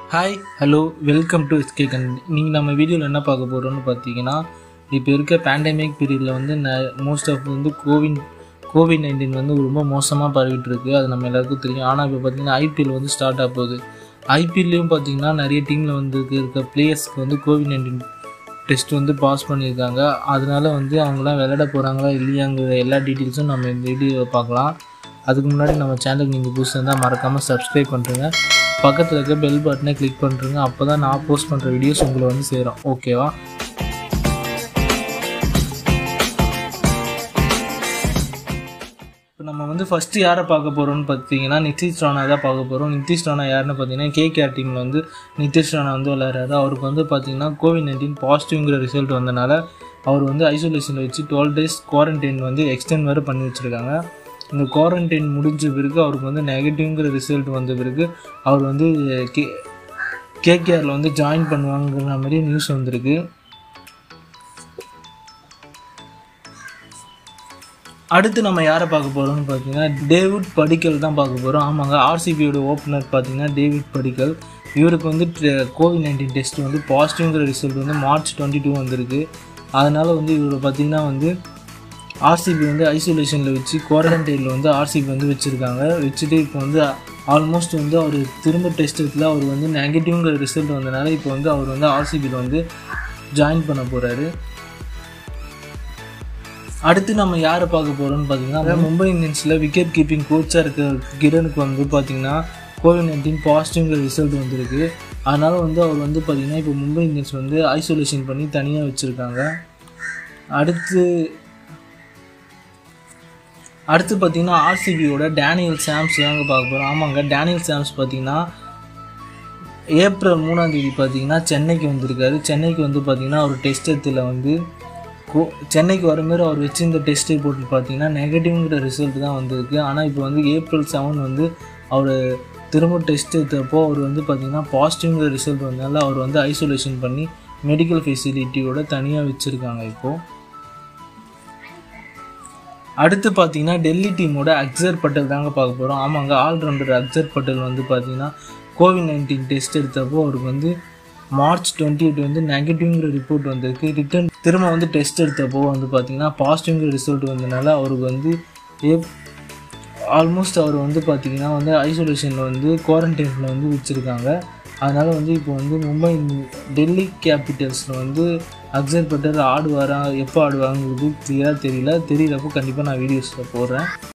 hi hello welcome to SK கன் நீங்கள் நம்ம வீடியோவில் என்ன பார்க்க போகிறோம்னு பார்த்தீங்கன்னா இப்போ இருக்க பேண்டமிக் பீரியடில் வந்து மோஸ்ட் ஆஃப் வந்து கோவிட் கோவிட் நைன்டீன் வந்து ரொம்ப மோசமாக பரவிட்டு இருக்கு அது நம்ம எல்லாருக்கும் தெரியும் ஆனால் இப்போ பார்த்தீங்கன்னா ஐபிஎல் வந்து ஸ்டார்ட் ஆக போகுது ஐபிஎல்லையும் பார்த்தீங்கன்னா நிறைய டீமில் வந்து இருக்க பிளேயர்ஸ்க்கு வந்து கோவிட் நைன்டீன் டெஸ்ட் வந்து பாஸ் பண்ணியிருக்காங்க அதனால வந்து அவங்களாம் விளையாட போகிறாங்களா இல்லையாங்கிற எல்லா டீட்டெயில்ஸும் நம்ம இந்த வீடியோவை பார்க்கலாம் அதுக்கு முன்னாடி நம்ம சேனலுக்கு நீங்கள் புதுசாக இருந்தால் மறக்காமல் சப்ஸ்கிரைப் பண்ணுறேங்க பக்கத்தில் இருக்க பெல் பட்டனை கிளிக் பண்ணுறேங்க அப்போ தான் நான் போஸ்ட் பண்ணுற வீடியோஸ் உங்களை வந்து சேரும் ஓகேவா இப்போ நம்ம வந்து ஃபஸ்ட்டு யாரை பார்க்க போகிறோம்னு பார்த்தீங்கன்னா நிதிஷ் ராணா தான் பார்க்க போகிறோம் நிதிஷ் ராணா யாருன்னு பார்த்தீங்கன்னா கேகேஆர் டீமில் வந்து நிதிஷ் ராணா வந்து விளையாடுறாரு அவருக்கு வந்து பார்த்தீங்கன்னா கோவிட் நைன்டீன் பாசிட்டிவ்ங்கிற ரிசல்ட் வந்தனால அவர் வந்து ஐசோலேஷனில் வச்சு டுவெல் டேஸ் குவாரண்டைன் வந்து எக்ஸ்டெண்ட் வேறு பண்ணி வச்சுருக்காங்க இந்த குவாரண்டைன் முடிஞ்ச பிறகு அவருக்கு வந்து நெகட்டிவ்ங்கிற ரிசல்ட் வந்த பிறகு அவர் வந்து கே கேகேஆரில் வந்து ஜாயின் பண்ணுவாங்கிற மாதிரி நியூஸ் வந்திருக்கு அடுத்து நம்ம யாரை பார்க்க போகிறோம்னு பார்த்தீங்கன்னா டேவிட் படிக்கல் தான் பார்க்க போகிறோம் ஆமாங்க ஆர்சிபியோட ஓப்பனர் பார்த்தீங்கன்னா டேவிட் படிக்கல் இவருக்கு வந்து கோவிட் நைன்டீன் டெஸ்ட் வந்து பாசிட்டிவ்ங்கிற ரிசல்ட் வந்து மார்ச் டுவெண்ட்டி டூ வந்திருக்கு அதனால் வந்து இவர் பார்த்திங்கன்னா வந்து ஆர்சிபி வந்து ஐசோலேஷனில் வச்சு குவாரண்டைனில் வந்து ஆர்சிபி வந்து வச்சுருக்காங்க வச்சுட்டு இப்போ வந்து ஆல்மோஸ்ட் வந்து அவர் திரும்ப டெஸ்ட் எடுத்துல அவர் வந்து நெகட்டிவ்ங்கிற ரிசல்ட் வந்தனால இப்போ வந்து அவர் வந்து ஆர்சிபியில் வந்து ஜாயின் பண்ண போகிறாரு அடுத்து நம்ம யாரை பார்க்க போகிறோம்னு பார்த்தீங்கன்னா மும்பை இந்தியன்ஸில் விக்கெட் கீப்பிங் கோச்சாக இருக்க கிரனுக்கு வந்து பார்த்திங்கன்னா கோவிட் நைன்டீன் பாசிட்டிவ்ங்கிற ரிசல்ட் வந்திருக்கு அதனால் வந்து அவர் வந்து பார்த்திங்கன்னா இப்போ மும்பை இந்தியன்ஸ் வந்து ஐசோலேஷன் பண்ணி தனியாக வச்சுருக்காங்க அடுத்து அடுத்து பார்த்தீங்கன்னா ஆர்சிபியோட டேனியல் சாம்ஸ் தாங்க பார்க்க போகிறோம் ஆமாங்க டேனியல் சாம்ஸ் பார்த்தீங்கன்னா ஏப்ரல் மூணாம் தேதி பார்த்தீங்கன்னா சென்னைக்கு வந்திருக்காரு சென்னைக்கு வந்து பார்த்தீங்கன்னா அவர் டெஸ்ட் எத்தில் வந்து கோ சென்னைக்கு வர மாதிரி அவர் வச்சிருந்த டெஸ்ட் ரிப்போர்ட்டில் பார்த்தீங்கன்னா நெகட்டிவ்ங்கிற ரிசல்ட் தான் வந்திருக்கு ஆனால் இப்போ வந்து ஏப்ரல் செவன் வந்து அவர் திரும்ப டெஸ்ட் எடுத்தப்போ அவர் வந்து பார்த்திங்கன்னா பாசிட்டிவ்ங்கிற ரிசல்ட் வந்தனால அவர் வந்து ஐசோலேஷன் பண்ணி மெடிக்கல் ஃபெசிலிட்டியோட தனியாக வச்சுருக்காங்க இப்போது அடுத்து பார்த்தீங்கன்னா டெல்லி டீமோட அக்சர் பட்டேல் தாங்க பார்க்க போகிறோம் ஆமாங்க ஆல்ரவுண்டர் அக்சர் பட்டேல் வந்து பார்த்தீங்கன்னா கோவிட் நைன்டீன் டெஸ்ட் எடுத்தப்போ அவருக்கு வந்து மார்ச் டுவெண்ட்டி எயிட் வந்து நெகட்டிவ்ங்கிற ரிப்போர்ட் வந்திருக்கு ரிட்டன் திரும்ப வந்து டெஸ்ட் எடுத்தப்போ வந்து பார்த்தீங்கன்னா பாசிட்டிவ்ங்கிற ரிசல்ட் வந்தனால அவருக்கு வந்து ஏ ஆல்மோஸ்ட் அவர் வந்து பார்த்திங்கன்னா வந்து ஐசோலேஷனில் வந்து குவாரண்டைனில் வந்து வச்சுருக்காங்க அதனால் வந்து இப்போ வந்து மும்பை டெல்லி கேபிட்டல்ஸில் வந்து அக்சர் பட்டேல் ஆடுவாரா எப்போ ஆடுவாங்கிறது கிளியராக தெரியல தெரியலப்போ கண்டிப்பாக நான் வீடியோஸில் போடுறேன்